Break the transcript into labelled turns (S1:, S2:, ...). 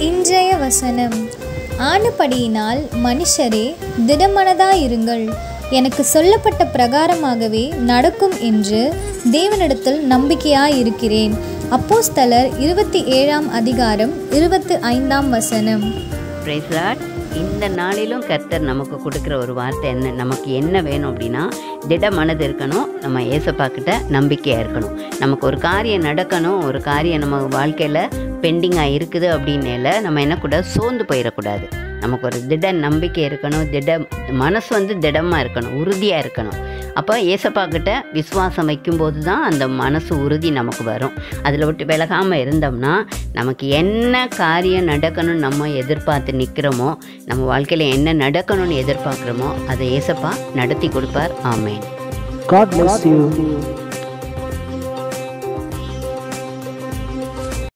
S1: இன்றைய வசனம் ஆனபடியினால் மனுஷரே திடமனதாயிருங்கள் எனக்கு சொல்லப்பட்ட பிரகாரமாகவே நடக்கும் என்று தேவனிடத்தில் நம்பிக்கையாயிருக்கிறேன் அப்போஸ்தலர் இருபத்தி ஏழாம் அதிகாரம் இருபத்து ஐந்தாம் வசனம்
S2: Praise Lord. இந்த நாளிலும் கர்த்தர் நமக்கு கொடுக்குற ஒரு வார்த்தை என்ன நமக்கு என்ன வேணும் அப்படின்னா திட மனது இருக்கணும் நம்ம ஏசப்பா கிட்ட நம்பிக்கையாக இருக்கணும் நமக்கு ஒரு காரியம் நடக்கணும் ஒரு காரியம் நம்ம வாழ்க்கையில் பெண்டிங்காக இருக்குது அப்படின்னால நம்ம என்ன கூட சோர்ந்து போயிடக்கூடாது நமக்கு ஒரு திட நம்பிக்கை இருக்கணும் திட மனசு வந்து திடமாக இருக்கணும் உறுதியாக இருக்கணும் அப்போ ஏசப்பா கிட்ட விசுவாசம் வைக்கும்போது தான் அந்த மனசு உறுதி நமக்கு வரும் அதில் விட்டு விலகாமல் இருந்தோம்னா நமக்கு என்ன காரியம் நடக்கணும்னு நம்ம எதிர்பார்த்து நிற்கிறோமோ நம்ம வாழ்க்கையில் என்ன நடக்கணும்னு எதிர்பார்க்குறோமோ அதை ஏசப்பா நடத்தி கொடுப்பார் ஆமேன்
S3: God bless you.